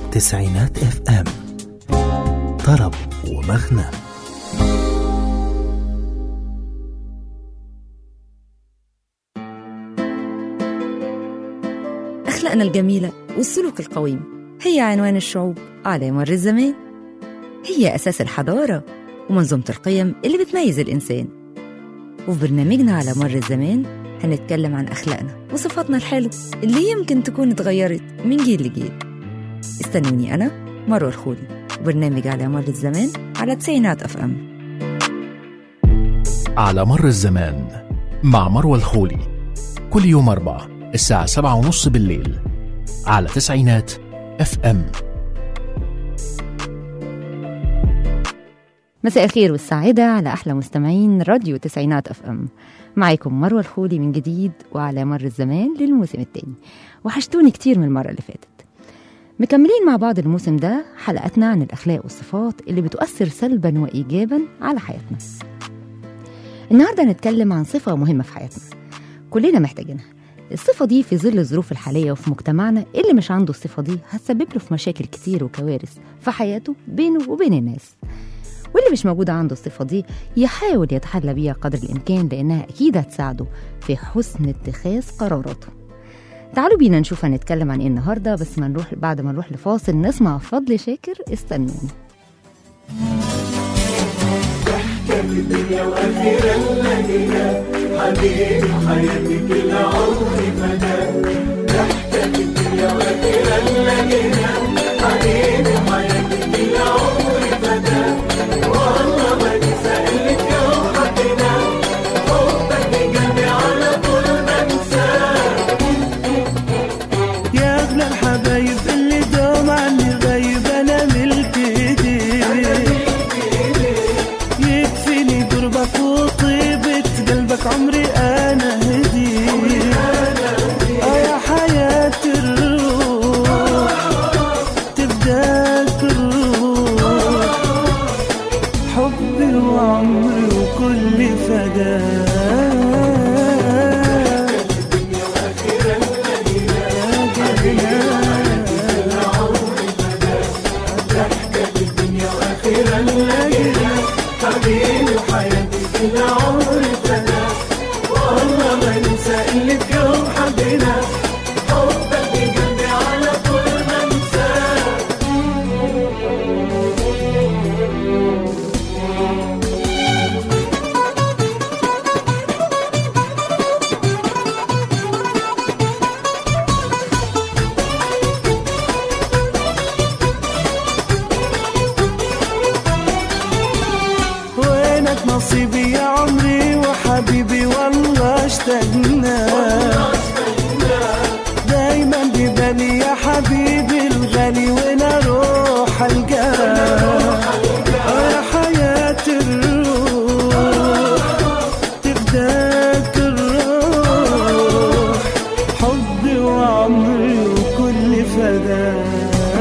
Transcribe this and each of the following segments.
تسعينات اف ام طرب ومغنى أخلاقنا الجميلة والسلوك القويم هي عنوان الشعوب على مر الزمان هي أساس الحضارة ومنظومة القيم اللي بتميز الإنسان وفي برنامجنا على مر الزمان هنتكلم عن أخلاقنا وصفاتنا الحلوة اللي يمكن تكون اتغيرت من جيل لجيل استنوني أنا مروة الخولي وبرنامج على مر الزمان على تسعينات أف أم على مر الزمان مع مروى الخولي كل يوم أربعة الساعة سبعة ونص بالليل على تسعينات اف ام مساء الخير والسعادة على أحلى مستمعين راديو تسعينات أف أم معاكم مروة الخولي من جديد وعلى مر الزمان للموسم الثاني وحشتوني كتير من المرة اللي فاتت مكملين مع بعض الموسم ده حلقتنا عن الأخلاق والصفات اللي بتؤثر سلبا وإيجابا على حياتنا النهاردة هنتكلم عن صفة مهمة في حياتنا كلنا محتاجينها الصفة دي في ظل الظروف الحالية وفي مجتمعنا اللي مش عنده الصفة دي هتسبب له في مشاكل كتير وكوارث في حياته بينه وبين الناس واللي مش موجود عنده الصفة دي يحاول يتحلى بيها قدر الإمكان لأنها أكيد هتساعده في حسن اتخاذ قراراته تعالوا بينا نشوف هنتكلم عن ايه النهارده بس ما نروح بعد ما نروح لفاصل نسمع فضل شاكر استنوني يا اغلى الحبايب اللي دوم عني غايب انا ملك ايديك يكفيني قربك وطيبة قلبك عمري انا هديك اه يا حياة الروح تبداك الروح حبي وعمري وكل فداك وينك نصيبي يا عمري وحبيبي والله اشتقنا دايما ببالي يا حبيبي الغالي وين اروح القاك آه يا حياة الروح تفداك الروح حبي وعمري وكل فداك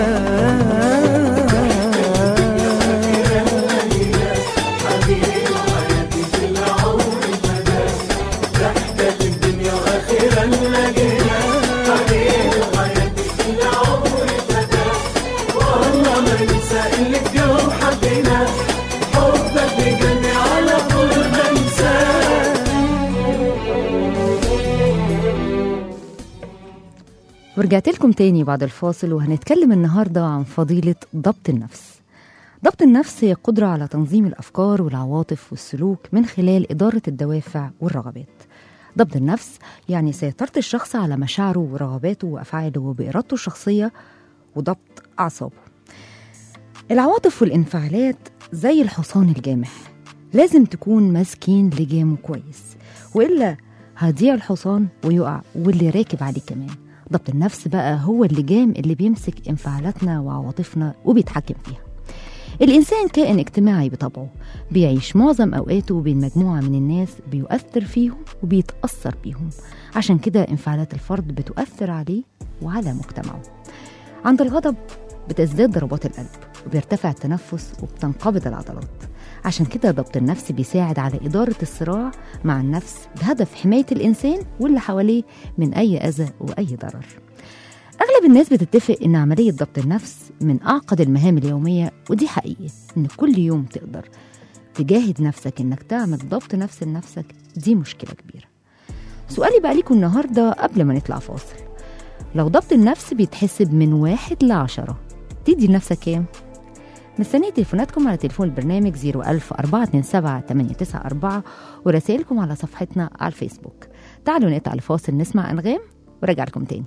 ورجعت لكم تاني بعد الفاصل وهنتكلم النهاردة عن فضيلة ضبط النفس ضبط النفس هي قدرة على تنظيم الأفكار والعواطف والسلوك من خلال إدارة الدوافع والرغبات ضبط النفس يعني سيطرة الشخص على مشاعره ورغباته وأفعاله وبإرادته الشخصية وضبط أعصابه العواطف والانفعالات زي الحصان الجامح لازم تكون ماسكين لجامه كويس وإلا هيضيع الحصان ويقع واللي راكب عليه كمان ضبط النفس بقى هو اللجام اللي بيمسك انفعالاتنا وعواطفنا وبيتحكم فيها الإنسان كائن اجتماعي بطبعه بيعيش معظم أوقاته بين مجموعة من الناس بيؤثر فيهم وبيتأثر بيهم عشان كده انفعالات الفرد بتؤثر عليه وعلى مجتمعه عند الغضب بتزداد ضربات القلب وبيرتفع التنفس وبتنقبض العضلات عشان كده ضبط النفس بيساعد على إدارة الصراع مع النفس بهدف حماية الإنسان واللي حواليه من أي أذى وأي ضرر أغلب الناس بتتفق إن عملية ضبط النفس من أعقد المهام اليومية ودي حقيقي إن كل يوم تقدر تجاهد نفسك إنك تعمل ضبط نفس لنفسك دي مشكلة كبيرة سؤالي بقى ليكم النهاردة قبل ما نطلع فاصل لو ضبط النفس بيتحسب من واحد لعشرة تدي لنفسك كام؟ مستنية تليفوناتكم على تليفون البرنامج 01000 427 894 ورسائلكم على صفحتنا على الفيسبوك تعالوا نقطع الفاصل نسمع أنغام ورجع لكم تاني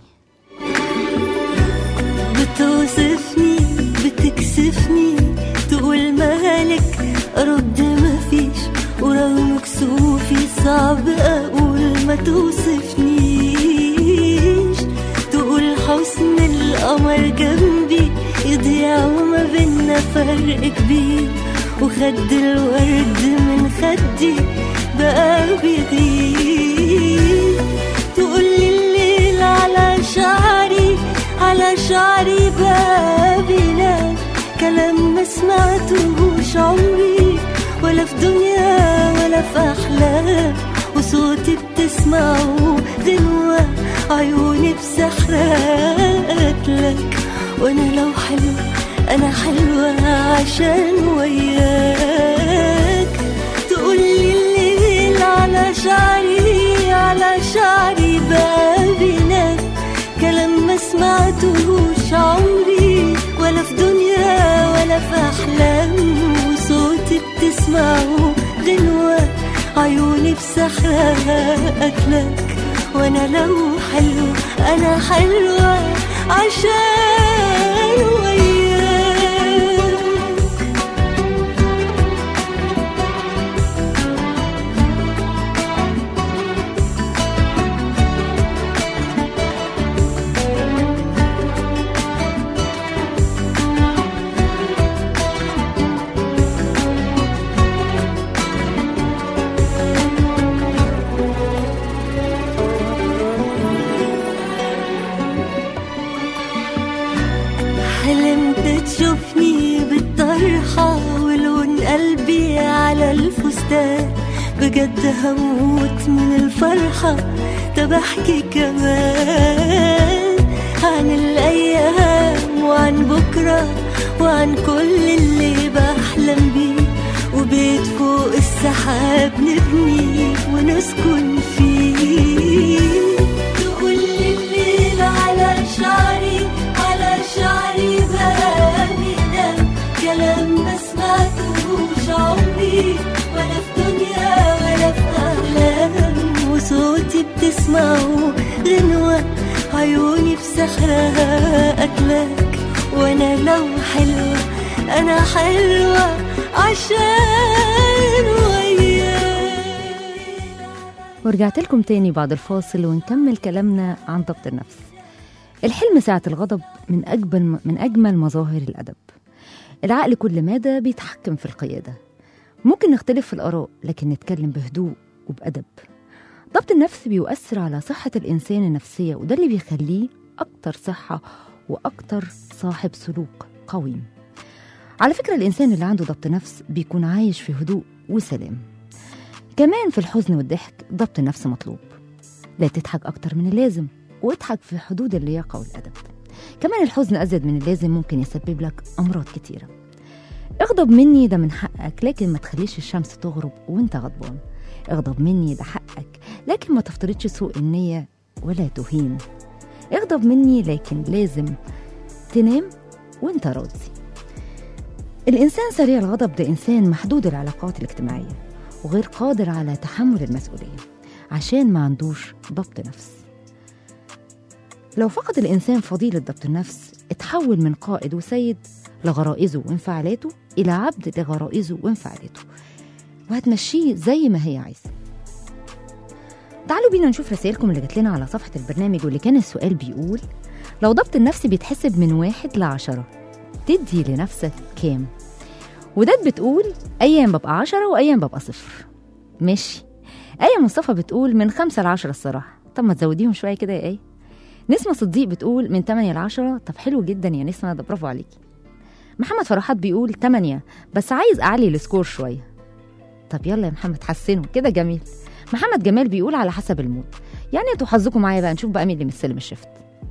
بتوصفني بتكسفني تقول مالك رد مفيش ورغم كسوفي صعب اقول ما توصفنيش تقول حسن القمر جنبي يضيع وما بينا فرق كبير وخد الورد من خدي بقى بيغيب تقولي الليل على شعري على شعري بقى بينام كلام ما سمعتهوش عمري ولا في دنيا ولا في أحلام وصوتي بتسمعه غنوة عيوني بسحرك لك وأنا لو حلو أنا حلوة عشان وياك تقولي الليل على شعري على شعري بقى بينام كلام ما سمعتهوش عمري ولا في دنيا ولا في أحلام وصوتي بتسمعه غنوة عيوني بسحرك لك وأنا لو حلو أنا حلوة عشان وياك حلمت تشوفني بالطرحة ولون قلبي على الفستان بجد هموت من الفرحة طب احكي كمان عن الأيام وعن بكرة وعن كل اللي بحلم بيه وبيت فوق السحاب نبني ونسكن فيه تقولي الليل على شعري على شعري بقى بينام كلام ما سمعتهوش عمري ولا في دنيا ولا في أحلام وصوتي بتسمعه غنوة عيوني بسحرها أكلك وأنا لو حلوة أنا حلوة عشان وياك ورجعت لكم تاني بعد الفاصل ونكمل كلامنا عن ضبط النفس الحلم ساعة الغضب من أجمل من أجمل مظاهر الأدب العقل كل مادة بيتحكم في القيادة ممكن نختلف في الآراء لكن نتكلم بهدوء وبأدب ضبط النفس بيؤثر على صحة الإنسان النفسية وده اللي بيخليه أكتر صحة وأكتر صاحب سلوك قويم على فكرة الإنسان اللي عنده ضبط نفس بيكون عايش في هدوء وسلام كمان في الحزن والضحك ضبط النفس مطلوب لا تضحك أكتر من اللازم واضحك في حدود اللياقة والأدب كمان الحزن أزيد من اللازم ممكن يسبب لك أمراض كتيرة اغضب مني ده من حقك لكن ما تخليش الشمس تغرب وانت غضبان اغضب مني ده حقك لكن ما تفترضش سوء النية ولا تهين اغضب مني لكن لازم تنام وانت راضي الإنسان سريع الغضب ده إنسان محدود العلاقات الاجتماعية وغير قادر على تحمل المسؤولية عشان ما عندوش ضبط نفس لو فقد الإنسان فضيلة ضبط النفس اتحول من قائد وسيد لغرائزه وانفعالاته إلى عبد لغرائزه وانفعالاته وهتمشيه زي ما هي عايزة تعالوا بينا نشوف رسائلكم اللي جات لنا على صفحة البرنامج واللي كان السؤال بيقول لو ضبط النفس بيتحسب من واحد لعشرة تدي لنفسك كام؟ وداد بتقول أيام ببقى عشرة وأيام ببقى صفر ماشي آية مصطفى بتقول من خمسة لعشرة الصراحة طب ما تزوديهم شوية كده يا آية نسمة صديق بتقول من 8 ل 10 طب حلو جدا يا نسمة ده برافو عليكي محمد فرحات بيقول 8 بس عايز أعلي السكور شوية طب يلا يا محمد حسنه كده جميل محمد جمال بيقول على حسب المود يعني انتوا حظكم معايا بقى نشوف بقى مين اللي مستلم الشفت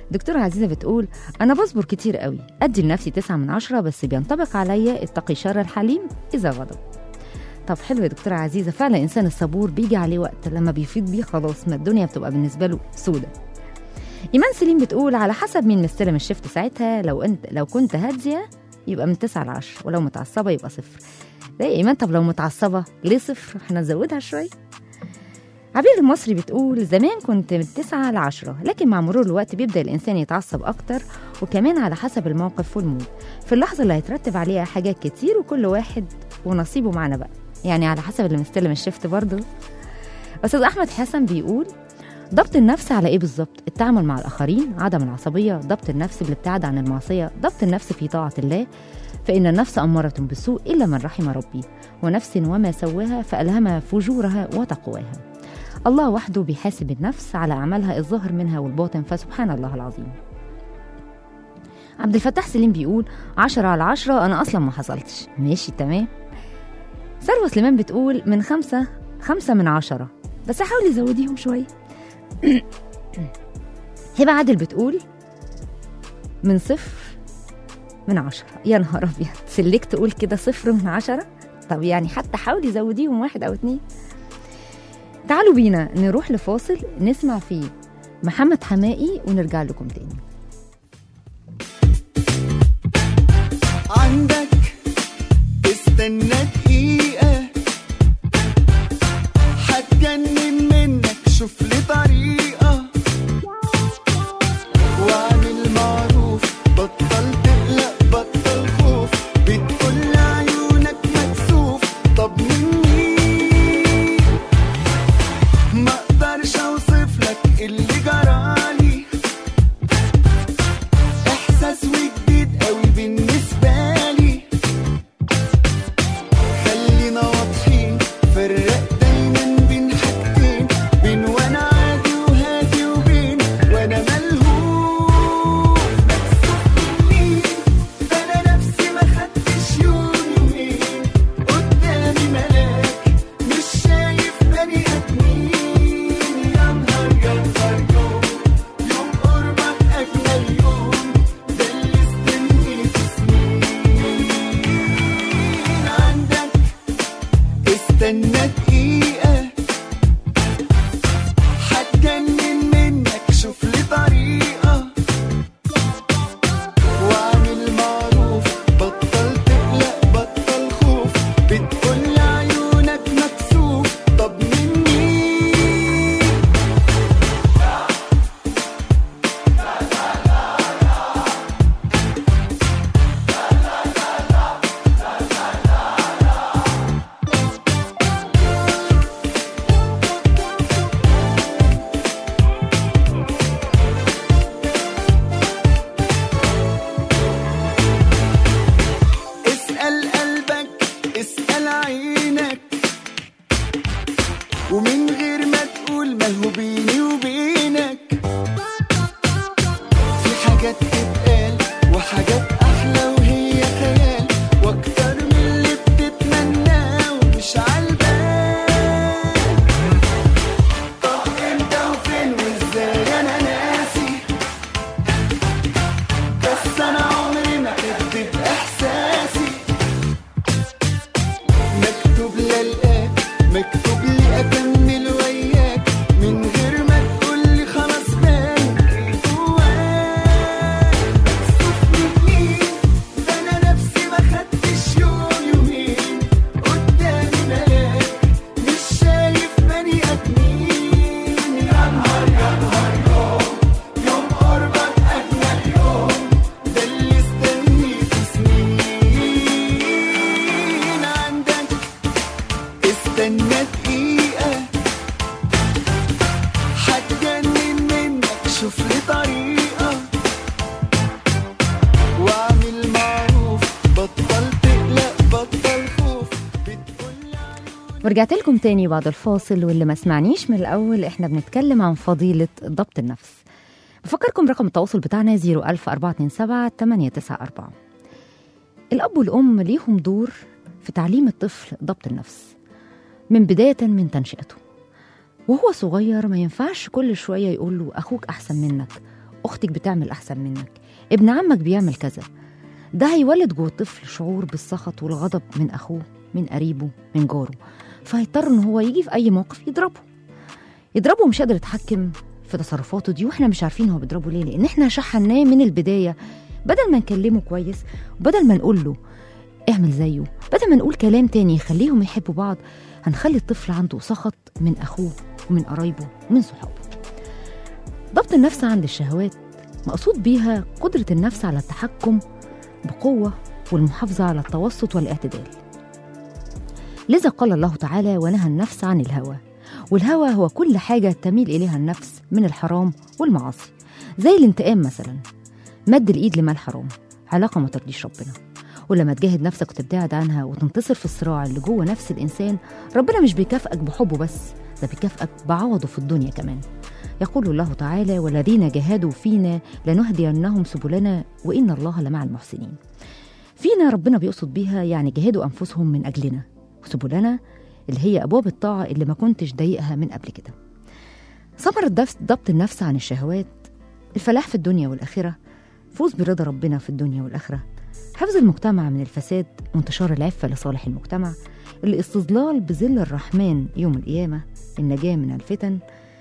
دكتورة عزيزة بتقول أنا بصبر كتير قوي أدي لنفسي تسعة من عشرة بس بينطبق عليا اتقي شر الحليم إذا غضب طب حلو يا دكتورة عزيزة فعلا الإنسان الصبور بيجي عليه وقت لما بيفيض بيه خلاص ما الدنيا بتبقى بالنسبة له سودة إيمان سليم بتقول على حسب مين مستلم الشفت ساعتها لو أنت لو كنت هادية يبقى من تسعة لعشرة ولو متعصبة يبقى صفر لا يا إيمان طب لو متعصبة ليه صفر احنا نزودها شوية عبير المصري بتقول زمان كنت من تسعة لعشرة لكن مع مرور الوقت بيبدأ الإنسان يتعصب أكتر وكمان على حسب الموقف والمود في اللحظة اللي هيترتب عليها حاجات كتير وكل واحد ونصيبه معنا بقى يعني على حسب اللي مستلم الشفت برضه أستاذ أحمد حسن بيقول ضبط النفس على ايه بالظبط؟ التعامل مع الاخرين، عدم العصبيه، ضبط النفس بالابتعاد عن المعصيه، ضبط النفس في طاعه الله، فان النفس اماره بالسوء الا من رحم ربي، ونفس وما سواها فالهمها فجورها وتقواها. الله وحده بيحاسب النفس على اعمالها الظاهر منها والباطن فسبحان الله العظيم. عبد الفتاح سليم بيقول عشرة على عشرة أنا أصلا ما حصلتش ماشي تمام ثروة سليمان بتقول من خمسة خمسة من عشرة بس حاولي زوديهم شوية هبة عادل بتقول من صفر من عشرة يا نهار أبيض سلك تقول كده صفر من عشرة طب يعني حتى حاولي زوديهم واحد أو اتنين تعالوا بينا نروح لفاصل نسمع فيه محمد حمائي ونرجع لكم تاني عندك استنى دقيقة هتجنن منك شوف لي طريقة واعمل معروف بطل تقلق بطل خوف بتقول عيونك مكسوف طب من مين ما اقدرش اوصف لك اللي جرالي احساس وجديد قوي بالنسبه لي خلينا واضحين فرق دايما بين حاجتين بين وانا عادي وهادي وبين وانا ملهوف مكسوف مني ده انا نفسي ما خدتش يوم يومين قدامي ملاك مش شايف بني ادمين يا نهار يا نهار يوم يوم قربك اجمل يوم ده اللي استنيته سنين عندك استنى دقيقة هتجنن منك شوف لي طريقة واعمل معروف بطل تقلق بطل خوف بتقول عيونك مكسوف طب من مين اسأل قلبك اسأل عينك ومن غير ما تقول ما هو بيني وبينك في حاجات تتقال وحاجات أحلى وهي خيال وأكتر من اللي بتتمناه ومش عالبال طب امتى وفين وازاي أنا ناسي بس أنا عمري ما كدب إحساسي مكتوب للقاك مكتوب لي اكمل وياك من غير ما تقولي خلاص بان جواك مكسوف مني ده انا نفسي ما خدتش يوم يومين قدامي ملاك مش شايف بني ادمين يا نهار يا نهار يوم يوم قربك اجمل يوم ده اللي استنيته سنين عندك استنى دقيقة هتجنن منك شوف لي طريقة واعمل معروف بطل تقلق بطل خوف بتقول ورجعت لكم تاني بعد الفاصل واللي ما سمعنيش من الأول إحنا بنتكلم عن فضيلة ضبط النفس بفكركم برقم التواصل بتاعنا 01427 894 الأب والأم ليهم دور في تعليم الطفل ضبط النفس من بداية من تنشئته وهو صغير ما ينفعش كل شوية يقول له أخوك أحسن منك اختك بتعمل احسن منك ابن عمك بيعمل كذا ده هيولد جوه الطفل شعور بالسخط والغضب من اخوه من قريبه من جاره فهيضطر ان هو يجي في اي موقف يضربه يضربه ومش قادر يتحكم في تصرفاته دي واحنا مش عارفين هو بيضربه ليه لان احنا شحناه من البدايه بدل ما نكلمه كويس وبدل ما نقول له اعمل زيه بدل ما نقول كلام تاني يخليهم يحبوا بعض هنخلي الطفل عنده سخط من اخوه ومن قرايبه ومن صحابه ضبط النفس عند الشهوات مقصود بيها قدرة النفس على التحكم بقوة والمحافظة على التوسط والاعتدال لذا قال الله تعالى ونهى النفس عن الهوى والهوى هو كل حاجة تميل إليها النفس من الحرام والمعاصي زي الانتقام مثلا مد الإيد لما الحرام علاقة ما ترضيش ربنا ولما تجاهد نفسك وتبتعد عنها وتنتصر في الصراع اللي جوه نفس الإنسان ربنا مش بيكافئك بحبه بس ده بيكافئك بعوضه في الدنيا كمان يقول الله تعالى والذين جاهدوا فينا لنهدينهم سبلنا وإن الله لمع المحسنين فينا ربنا بيقصد بيها يعني جاهدوا أنفسهم من أجلنا سبلنا اللي هي أبواب الطاعة اللي ما كنتش ضايقها من قبل كده ثمرة دف- ضبط النفس عن الشهوات الفلاح في الدنيا والآخرة فوز برضا ربنا في الدنيا والآخرة حفظ المجتمع من الفساد وانتشار العفة لصالح المجتمع الاستظلال بظل الرحمن يوم القيامة النجاة من الفتن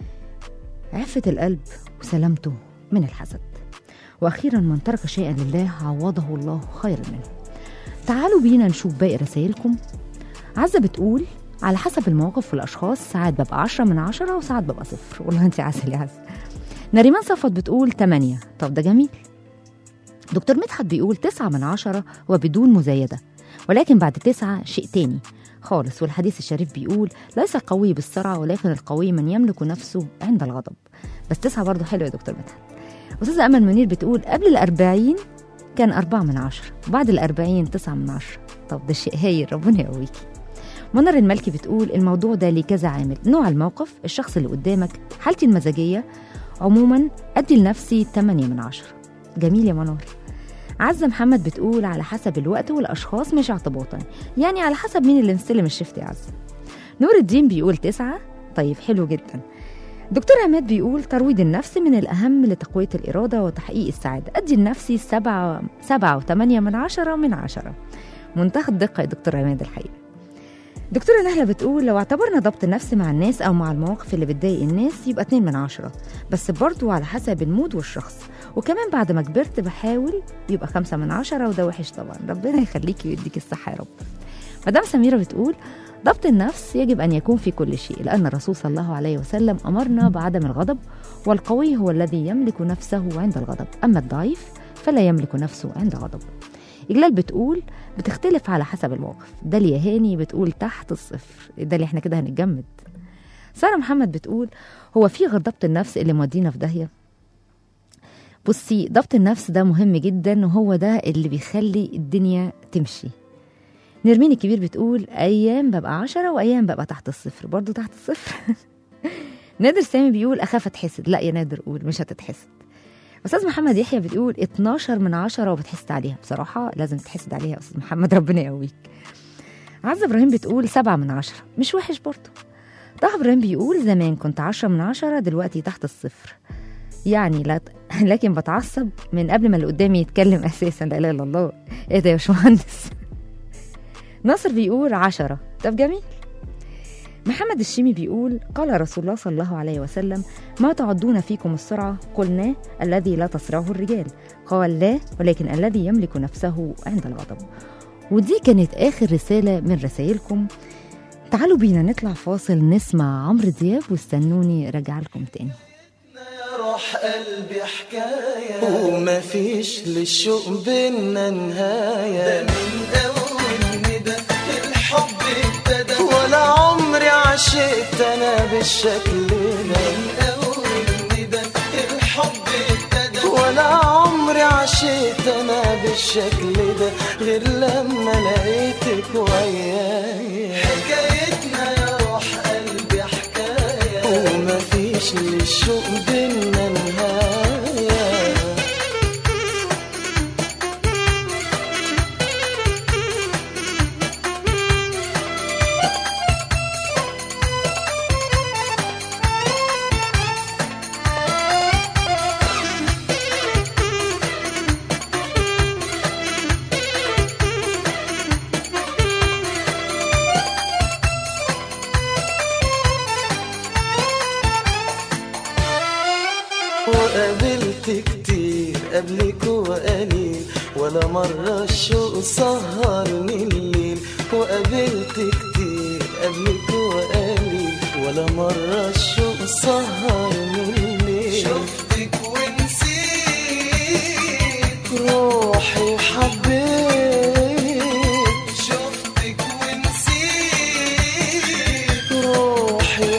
عفة القلب وسلامته من الحسد وأخيرا من ترك شيئا لله عوضه الله خيرا منه تعالوا بينا نشوف باقي رسائلكم عزة بتقول على حسب المواقف والأشخاص ساعات ببقى عشرة من عشرة وساعات ببقى صفر والله أنت عسل يا عزة نريمان صفت بتقول تمانية طب ده جميل دكتور مدحت بيقول تسعة من عشرة وبدون مزايدة ولكن بعد تسعة شيء تاني خالص والحديث الشريف بيقول ليس القوي بالسرعة ولكن القوي من يملك نفسه عند الغضب بس تسعة برضه حلو يا دكتور مدحت أستاذة أمل منير بتقول قبل الأربعين كان أربعة من عشرة وبعد الأربعين تسعة من عشرة طب ده شيء هايل ربنا يقويكي منر الملكي بتقول الموضوع ده ليه كذا عامل نوع الموقف الشخص اللي قدامك حالتي المزاجية عموما أدي لنفسي 8 من عشرة جميل يا منور عزة محمد بتقول على حسب الوقت والأشخاص مش اعتباطا يعني على حسب مين اللي مستلم الشفت يا عزة نور الدين بيقول تسعة طيب حلو جدا دكتور عماد بيقول ترويض النفس من الأهم لتقوية الإرادة وتحقيق السعادة أدي لنفسي سبعة, سبعة وثمانية من عشرة من عشرة منتهى الدقة يا دكتور عماد الحقيقة دكتورة نهلة بتقول لو اعتبرنا ضبط النفس مع الناس أو مع المواقف اللي بتضايق الناس يبقى اتنين من عشرة بس برضو على حسب المود والشخص وكمان بعد ما كبرت بحاول يبقى خمسة من عشرة وده وحش طبعا ربنا يخليكي ويديك الصحة يا رب مدام سميرة بتقول ضبط النفس يجب أن يكون في كل شيء لأن الرسول صلى الله عليه وسلم أمرنا بعدم الغضب والقوي هو الذي يملك نفسه عند الغضب أما الضعيف فلا يملك نفسه عند غضب إجلال بتقول بتختلف على حسب الموقف ده اليهاني بتقول تحت الصفر ده اللي احنا كده هنتجمد سارة محمد بتقول هو في غير ضبط النفس اللي مودينا في داهية بصي ضبط النفس ده مهم جدا وهو ده اللي بيخلي الدنيا تمشي نرمين الكبير بتقول أيام ببقى عشرة وأيام ببقى تحت الصفر برضو تحت الصفر نادر سامي بيقول أخاف أتحسد لا يا نادر قول مش هتتحسد أستاذ محمد يحيى بتقول 12 من عشرة وبتحسد عليها بصراحة لازم تحسد عليها يا أستاذ محمد ربنا يقويك عزة إبراهيم بتقول سبعة من عشرة مش وحش برضه طه إبراهيم بيقول زمان كنت عشرة من عشرة دلوقتي تحت الصفر يعني لا لكن بتعصب من قبل ما اللي قدامي يتكلم أساسا لا إله إلا الله إيه ده يا باشمهندس ناصر بيقول عشرة طب جميل محمد الشيمي بيقول قال رسول الله صلى الله عليه وسلم ما تعدون فيكم السرعة قلنا الذي لا تسرعه الرجال قال لا ولكن الذي يملك نفسه عند الغضب ودي كانت آخر رسالة من رسائلكم تعالوا بينا نطلع فاصل نسمع عمرو دياب واستنوني راجع لكم تاني روح قلبي حكاية وما فيش للشوق بينا نهاية ده من أول ندى الحب ابتدى ولا عمري عشقت أنا بالشكل ده من أول ندى الحب ابتدى ولا عمري عشقت أنا بالشكل ده غير لما لقيتك وياي حكايتنا يا روح قلبي حكاية وما فيش للشوق بينا نهاية قبلك وقليل ولا مرة الشوق سهرني الليل وقابلت كتير قبلك وقليل ولا مرة الشوق سهرني الليل شفتك ونسيت روحي حبيت شفتك ونسيت روحي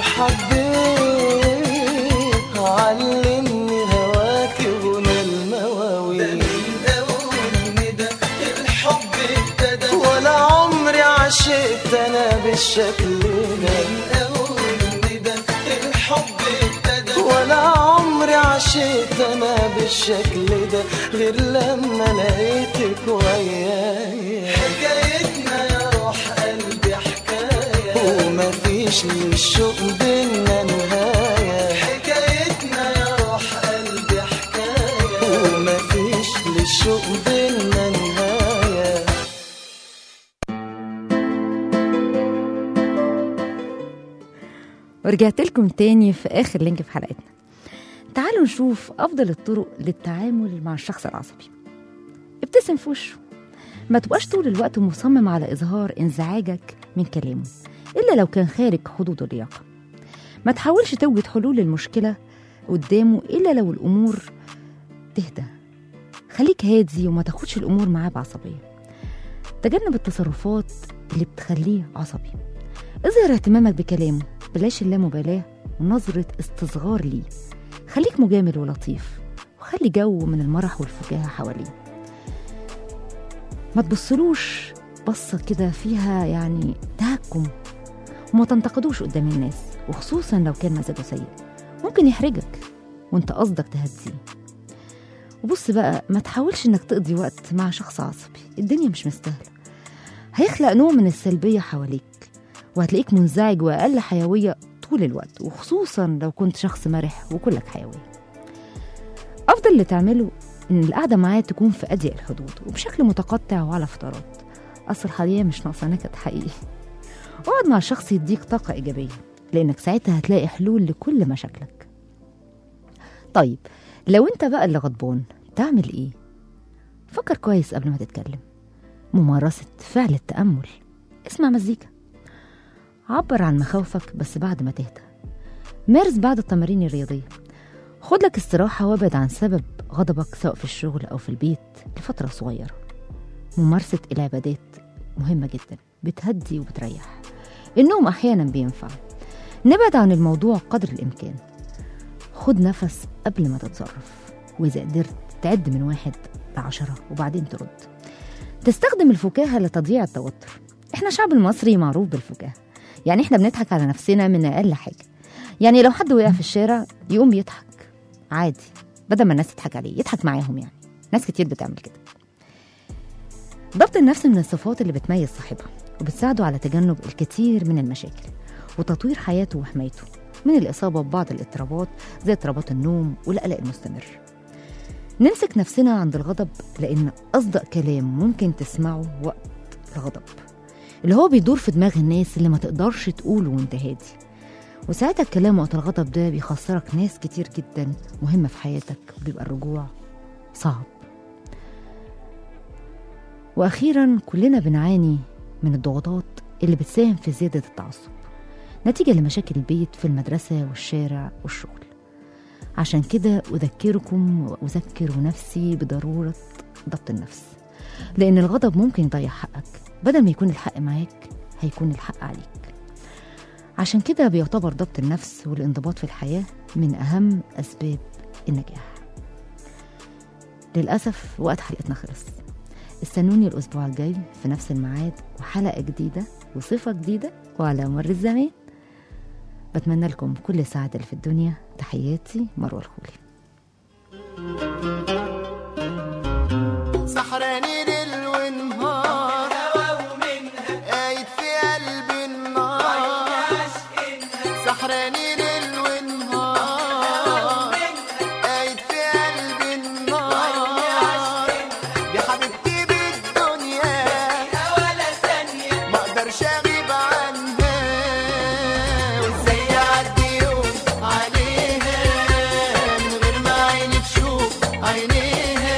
حبيت علمني هواك غنى المواويل ده الحب ابتدى ولا عمري عشقت انا بالشكل ده ده الحب ابتدى ولا عمري عشقت انا بالشكل ده غير لما لقيتك وياي حكايتنا يا روح قلبي حكايه ومفيش للشوق بينا نهايه حكايتنا يا روح قلبي حكايه ومفيش للشوق بينا نهايه ورجعت لكم تاني في آخر لينك في حلقتنا تعالوا نشوف أفضل الطرق للتعامل مع الشخص العصبي ابتسم في وشه ما تبقاش طول الوقت مصمم على إظهار انزعاجك من كلامه إلا لو كان خارج حدود اللياقة ما تحاولش توجد حلول للمشكلة قدامه إلا لو الأمور تهدى خليك هادي وما تاخدش الأمور معاه بعصبية تجنب التصرفات اللي بتخليه عصبي اظهر اهتمامك بكلامه بلاش اللامبالاة ونظرة استصغار ليه خليك مجامل ولطيف وخلي جو من المرح والفكاهة حواليه ما تبصلوش بصة كده فيها يعني تهكم وما تنتقدوش قدام الناس وخصوصا لو كان مزاجه سيء ممكن يحرجك وانت قصدك تهديه وبص بقى ما تحاولش انك تقضي وقت مع شخص عصبي الدنيا مش مستاهلة هيخلق نوع من السلبية حواليك وهتلاقيك منزعج وأقل حيوية طول الوقت وخصوصا لو كنت شخص مرح وكلك حيوية أفضل اللي تعمله إن القعدة معاه تكون في أضيق الحدود وبشكل متقطع وعلى فترات أصل الحياة مش ناقصة نكد حقيقي اقعد مع شخص يديك طاقة إيجابية لأنك ساعتها هتلاقي حلول لكل مشاكلك طيب لو أنت بقى اللي غضبان تعمل إيه؟ فكر كويس قبل ما تتكلم ممارسة فعل التأمل اسمع مزيكا عبر عن مخاوفك بس بعد ما تهدى مارس بعض التمارين الرياضية خد لك استراحة وابعد عن سبب غضبك سواء في الشغل أو في البيت لفترة صغيرة ممارسة العبادات مهمة جدا بتهدي وبتريح النوم أحيانا بينفع نبعد عن الموضوع قدر الإمكان خد نفس قبل ما تتصرف وإذا قدرت تعد من واحد لعشرة وبعدين ترد تستخدم الفكاهة لتضييع التوتر احنا شعب المصري معروف بالفكاهة يعني احنا بنضحك على نفسنا من أقل حاجة يعني لو حد وقع في الشارع يقوم يضحك عادي بدل ما الناس تضحك عليه يضحك معاهم يعني ناس كتير بتعمل كده ضبط النفس من الصفات اللي بتميز صاحبها وبتساعده على تجنب الكثير من المشاكل وتطوير حياته وحمايته من الإصابة ببعض الاضطرابات زي اضطرابات النوم والقلق المستمر نمسك نفسنا عند الغضب لأن أصدق كلام ممكن تسمعه وقت الغضب اللي هو بيدور في دماغ الناس اللي ما تقدرش تقوله وانت هادي وساعتها الكلام وقت الغضب ده بيخسرك ناس كتير جدا مهمة في حياتك وبيبقى الرجوع صعب وأخيرا كلنا بنعاني من الضغوطات اللي بتساهم في زيادة التعصب نتيجة لمشاكل البيت في المدرسة والشارع والشغل عشان كده أذكركم وأذكر نفسي بضرورة ضبط النفس لأن الغضب ممكن يضيع حقك بدل ما يكون الحق معاك هيكون الحق عليك عشان كده بيعتبر ضبط النفس والانضباط في الحياة من أهم أسباب النجاح للأسف وقت حلقتنا خلص استنوني الأسبوع الجاي في نفس الميعاد وحلقة جديدة وصفة جديدة وعلى مر الزمان بتمنى لكم كل سعادة في الدنيا تحياتي مروة الخولي سحراني ليل ونهار قايد في قلبي النار سحراني ليل ونهار قايد في قلبي النار دي حبيبتي بالدنيا ما اقدرش اغيب عنها وازاي يعدي يوم عليها من غير ما عيني تشوف عينيها عليها